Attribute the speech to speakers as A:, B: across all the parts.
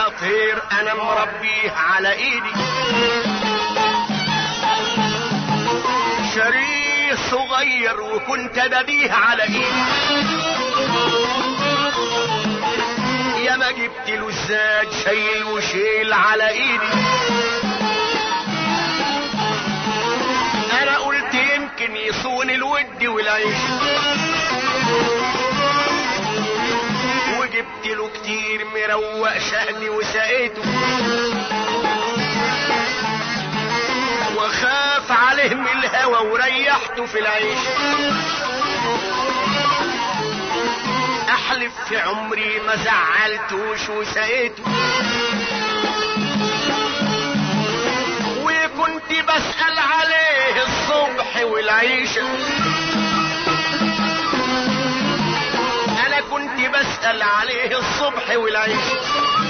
A: طير انا مربيه على ايدي شريه صغير وكنت بديه على ايدي يا ما جبت له الزاد شيل وشيل على ايدي انا قلت يمكن يصون الود والعيش وجبت له كتير مروق شهدي وسقيته وخاف عليه من الهوى وريحته في العيش احلف في عمري ما زعلتوش وسقيته وكنت بسأل عليه الصبح والعيشة انا كنت بسأل عليه الصبح والعيشة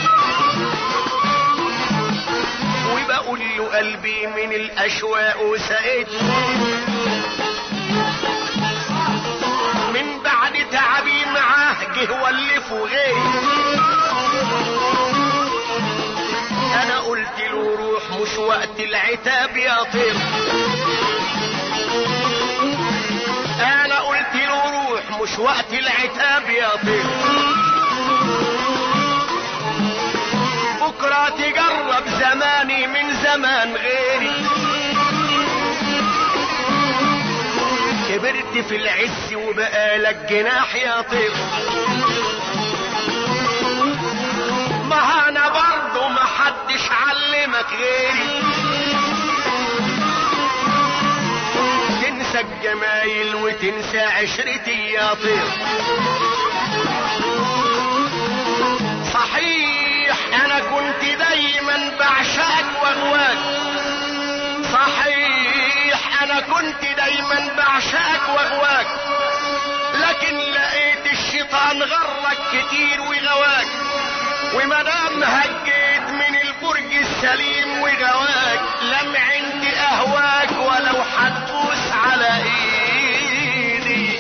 A: وبقول له قلبي من الاشواق وسقيته من بعد تعبي معاه جه ولف وغيري انا قلت له روح مش وقت العتاب يا طير انا قلت له روح مش وقت العتاب يا طير بكرة تجرب زماني من زمان غيري كبرت في العز وبقالك جناح يا طير ما انا برضه ما حدش علمك غيري تنسى الجمايل وتنسى عشرتي يا طير صحيح انا كنت دايما بعشقك واغواك صحيح انا كنت دايما بعشقك واغواك لكن لقيت الشيطان غرك كتير وغواك ومدام هجيت من البرج السليم وغواك لم عندي اهواك ولو حتبوس على ايدي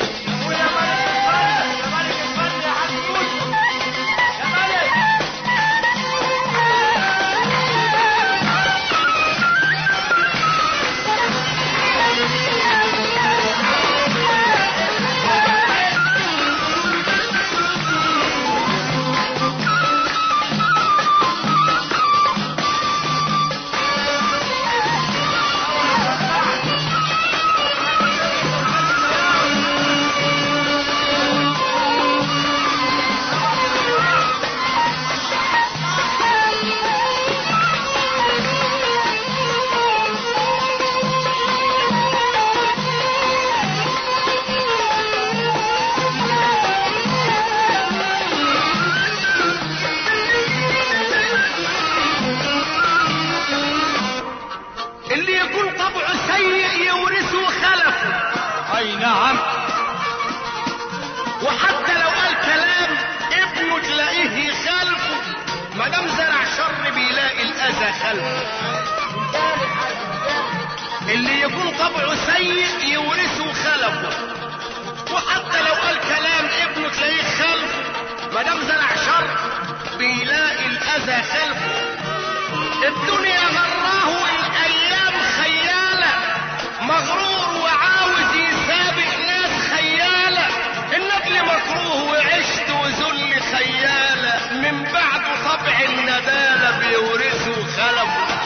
A: اللي يكون طبعه سيء يورثه خلفه
B: اي نعم
A: وحتى لو قال كلام ابنه تلاقيه يخالفه ما دام زرع شر بيلاقي الاذى خلفه اللي يكون طبعه سيء يورثه خلفه وحتى لو قال كلام ابنه تلاقيه خلفه ما دام زرع شر بيلاقي الاذى خلفه الدنيا غراه الايام خياله مغرور وعاوز يسابق ناس خياله النجل مكروه وعشت وذل خياله من بعد طبع الندالة بيورثه خلفه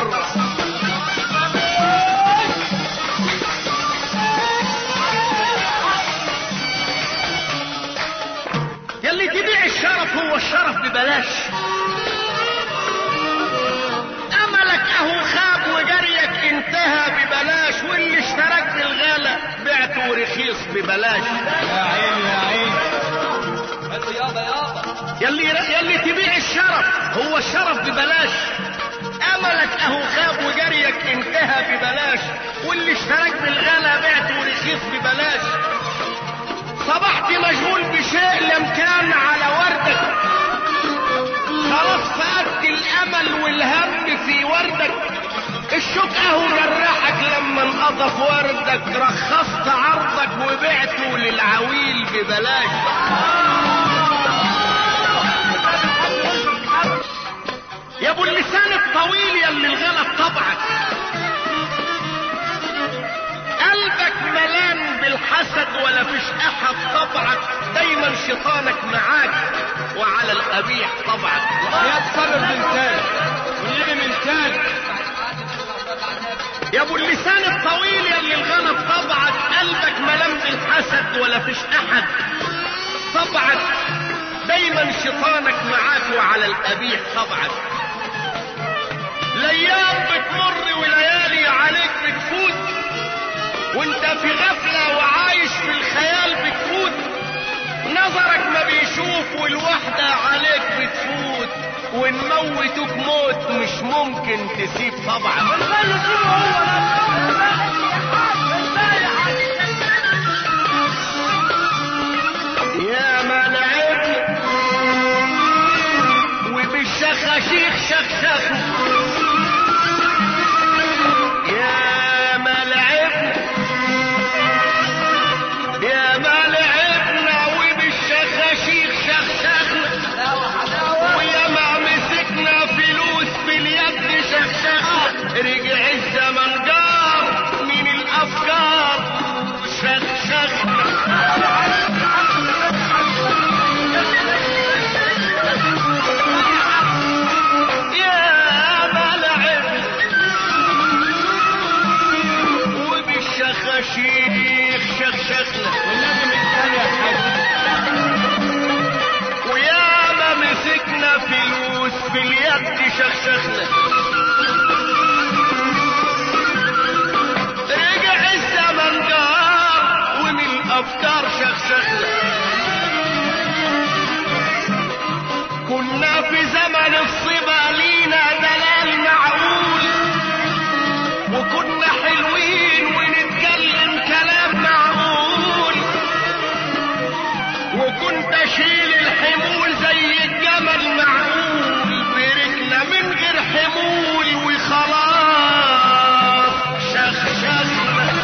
A: بره يلي تبيع الشرف هو الشرف ببلاش املك اهو خاب وجريك انتهى ببلاش واللي اشتراك بالغالة بعته رخيص ببلاش
B: يا عيني يا عيني بس يابا يابا
A: يلي يلي تبيع الشرف هو الشرف ببلاش املك اهو خاب وجريك انتهى ببلاش واللي اشتراك بالغلا بعته رخيص ببلاش صبحت مشغول بشيء لم كان على وردك خلاص فقدت الامل والهم في وردك الشوك اهو جرحك لما انقطف وردك رخصت عرضك وبعته للعويل ببلاش يا ابو اللسان الطويل يا اللي الغلط طبعك قلبك ملان بالحسد ولا فيش احد طبعك دايما شيطانك معاك وعلى القبيح طبعك
B: وحياة صبر من تاني والنبي من تاني
A: يا ابو اللسان الطويل يا اللي الغلط طبعك قلبك ملان بالحسد ولا فيش احد طبعك دايما شيطانك معاك وعلى القبيح طبعك الايام بتمر وليالي عليك بتفوت وانت في غفلة وعايش في الخيال بتفوت نظرك ما بيشوف والوحدة عليك بتفوت ونموتك موت مش ممكن تسيب طبعا يا ما لعبنا وبالشخاشيخ شخشخنا يا ما لعبنا يا ما لعبنا وبالشخاشيخ شخشخنا ويا ما مسكنا فلوس باليد شخشخنا رجع الزمن جار من الافكار شخشخنا يا ما لعبنا وبالشخاشيخ شخشخنا
B: والنبي من تاني يا حاج
A: ويا ما مسكنا فلوس باليد شخشخنا رجع الزمن جار ومن الافكار شخشخنا كنا في زمن الصبا لينا دلال معقول وكنا حلوين ونتكلم كلام معقول وكنت اشيل الحمول زي الجمل معقول برجلنا من غير حمول وخلاص شخشخنا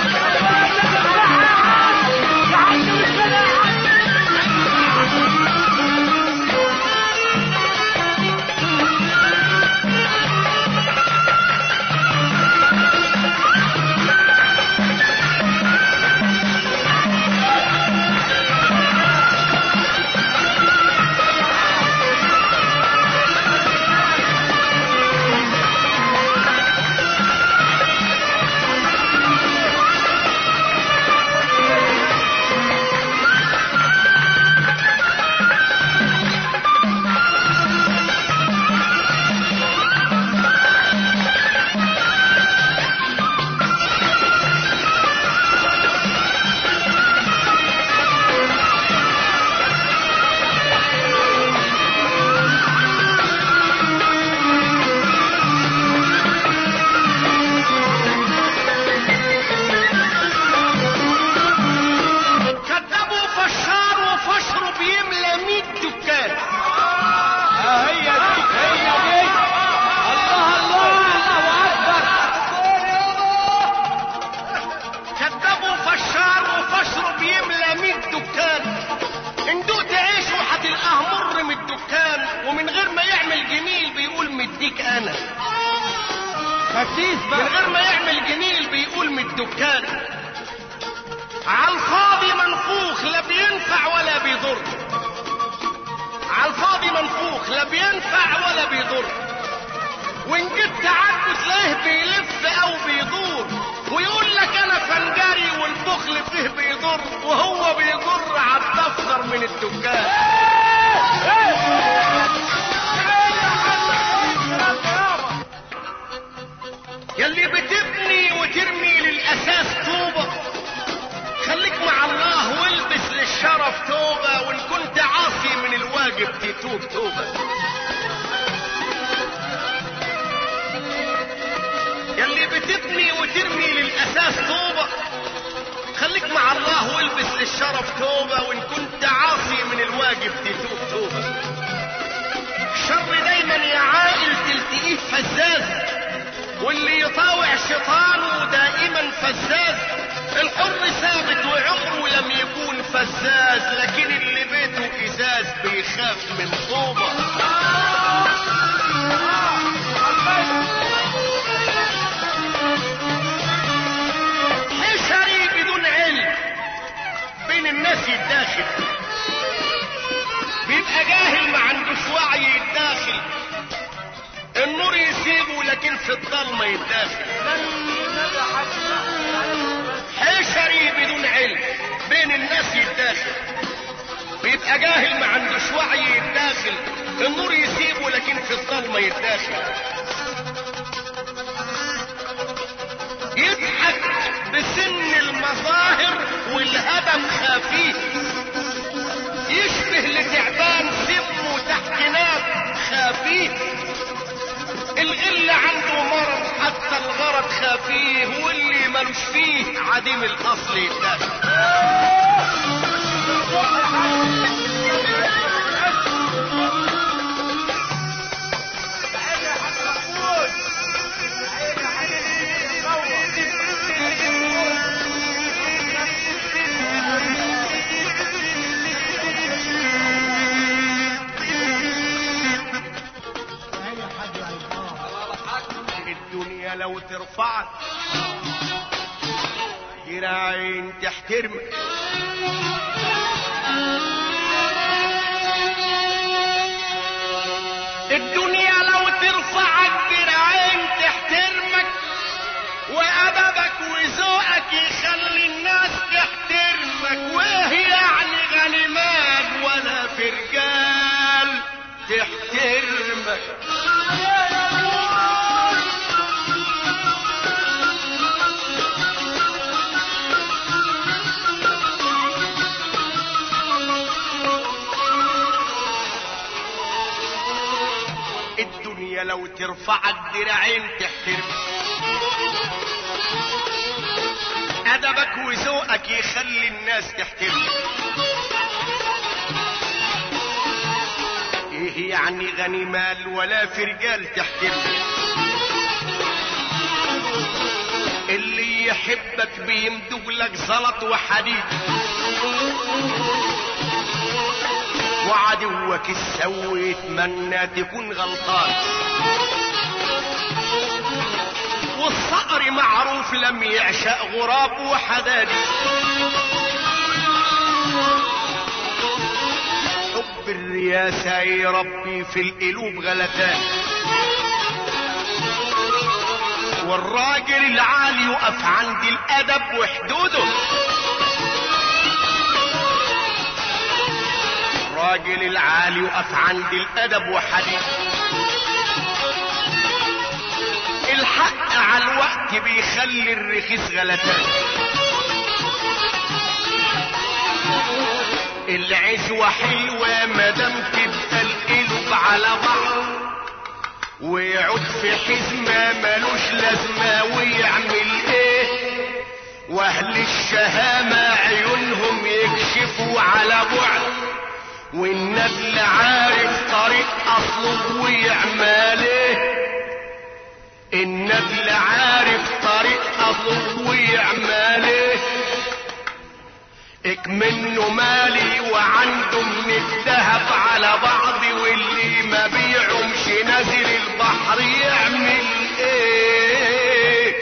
A: كذبوا فشار وفشر بيملى 100 دكان
B: آه هي دي هي دي الله الله الله اكبر
A: كذبوا فشار وفشر بيملى 100 دكان ان دقت عيش وهتلقاه مر من الدكان ومن غير ما يعمل جميل بيقول مديك انا
B: خسيس
A: من
B: بقى
A: غير ما يعمل جميل بيقول من الدكان على الفاضي منفوخ لا بينفع ولا بيضر على الفاضي منفوخ لا بينفع ولا بيضر وان جيت تعبه تلاقيه بيلف او بيدور ويقول لك انا فنجاري والبخل فيه بيضر وهو بيضر على الدفتر من الدكان يلي بتبني وترمي للاساس طوبه خليك مع الله والبس للشرف توبه وان كنت عاصي من الواجب تتوب توبه يلي بتبني وترمي للاساس طوبه خليك مع الله والبس للشرف توبه وان كنت عاصي من الواجب تتوب توبه الشر دايما يا عائل تلتقيه فزاز واللي يطاوع شيطانه دائما فزاز الحر ثابت وعمره لم يكون فزاز لكن اللي بيته ازاز بيخاف من طوبه حشري بدون علم بين الناس يتداخل بيبقى جاهل ما عندوش وعي يتداخل النور يسيبه لكن في الضلمه يتداخل حشري بدون علم بين الناس يتداخل بيبقى جاهل ما عندوش وعي يتداخل النور يسيبه لكن في الضلمه يتداخل يضحك بسن المظاهر والهدف خفيف يشبه لتعبان سمه تحت ناب خفيف الغل عنده مرض حتى الغرض خفيه واللي ملوش فيه عديم الاصل يتدخل الدنيا لو ترفعك دراعين تحترمك الدنيا لو ترفعك دراعين تحترمك وأدبك وذوقك يخلي الناس تحترمك وايه يعني غنيمات ولا فرجال تحترمك الدنيا لو ترفعك دراعين تحترم أدبك وذوقك يخلي الناس تحترم ايه يعني غني مال ولا في رجال تحترم اللي يحبك بيمدق لك زلط وحديد وعدوك السوي يتمنى تكون غلطان والصقر معروف لم يعشق غراب وحدادي حب الرياسة يربي في القلوب غلتان والراجل العالي يقف عند الأدب وحدوده الراجل العالي يقف عند الادب وحديث الحق على الوقت بيخلي الرخيص غلتان العزوة حلوة مادام تبقى القلوب على بعض ويعود في حزمة ملوش لازمة ويعمل ايه واهل الشهامة عيونهم يكشفوا على بعد والنبل عارف طريق اصله ويعماله النبل عارف طريق اصله ويعماله اكمنه مالي وعنده من الذهب على بعض واللي ما بيعمش نازل البحر يعمل ايه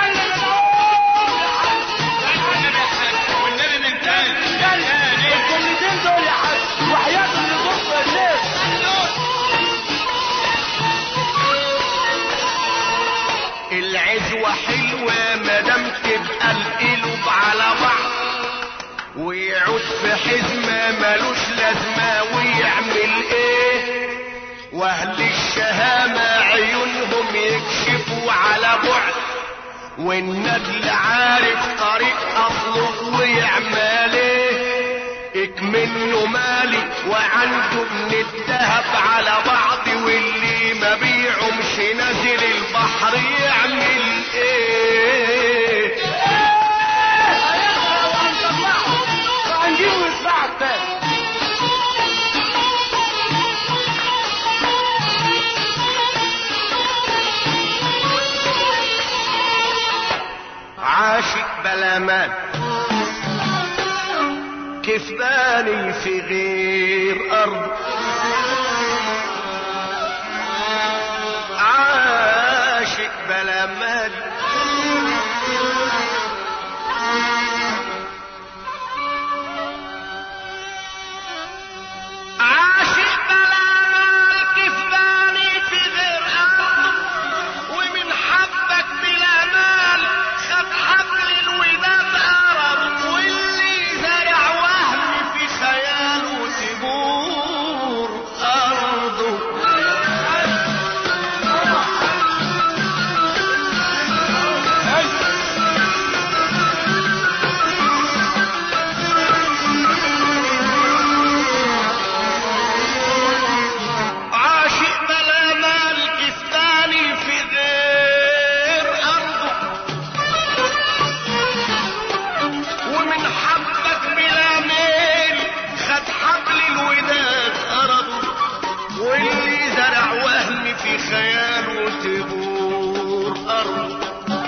B: والنبي من تاني
C: الكلمتين دول يا حاج وحياة اللي ضد الناس
A: حلوة مادام تبقى القلوب على بعض ويعود في حزمة ملوش لازمة ويعمل ايه واهل الشهامة عيونهم يكشفوا على بعد والنجل عارف طريق اصله ويعمل ايه اكمنه مالي وعنده من الذهب على بعض واللي ما بيعمش نازل البحر يعمل ايه
C: هنجيبه ويسمعك تاني
A: عاشق بلا مال كيف باني في غير ارض عاشق بلا مال عاشق بلا مال كيف باني في غير ارض ومن حبك بلا مال خد حبل الوداد قرب واللي زرع وهم في خياله تبور ارضه عاشق بلا مال كفتاني في غير ارضه ومن حبك بلا ميل خد حبل الوداد ارضه واللي زرع وهم في خياله تبور ارضه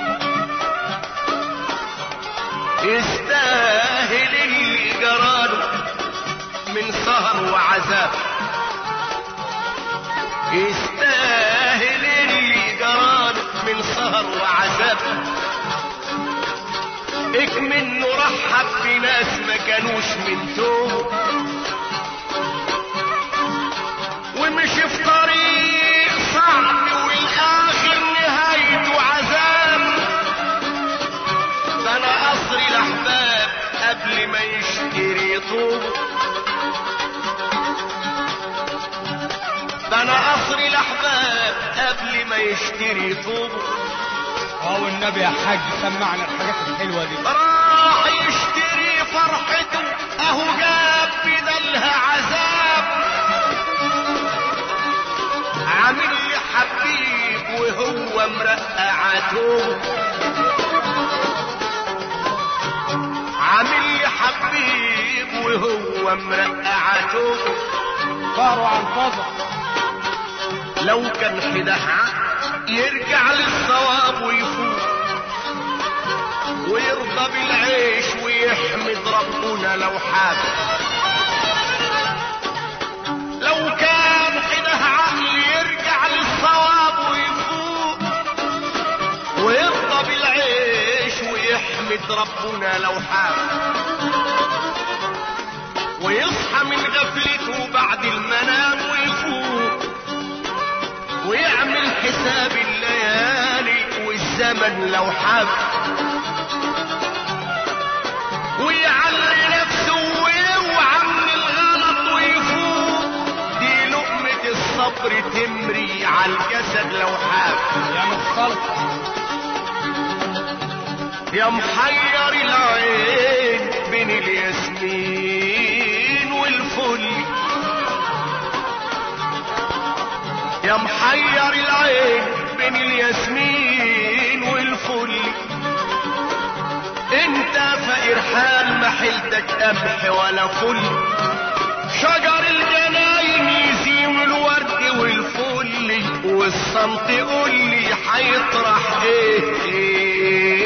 A: يستاهل اللي جراله من سهر وعذاب يستاهل اللي جران من سهر وعذاب اكمنه رحب بناس ما كانوش من توم ومشي في طريق صعب والاخر نهايته عذاب بنى قصر الاحباب قبل ما يشتري طوب بنى قصر الاحباب قبل ما يشتري طوب
B: اه والنبي يا حاج سمعنا الحاجات الحلوه دي
A: راح يشتري فرحته اهو جاب بدلها عذاب عامل لي حبيب وهو مرقعته عامل لي حبيب وهو مرقعته
B: ظهروا عن فظع
A: لو كان حده عقل يرجع للصواب ويفوق ويرضى بالعيش ويحمد ربنا لو حاب لو كان حده عقل يرجع للصواب ويفوق ويرضى بالعيش ويحمد ربنا لو حاب ويصحى من غفلته بعد المنام ويفوق ويعمل حساب الليالي والزمن لو حاب ويعلي نفسه ويوعى من الغلط ويفوق دي لقمة الصبر تمري على الجسد لو حاب
B: يا مختلط
A: يا محير العين بين الياسمين والفل يا محير العين بين الياسمين والفل انت فقير حال ما حيلتك قمح ولا فل شجر الجناين يزيم الورد والفل والصمت قول لي هيطرح ايه, إيه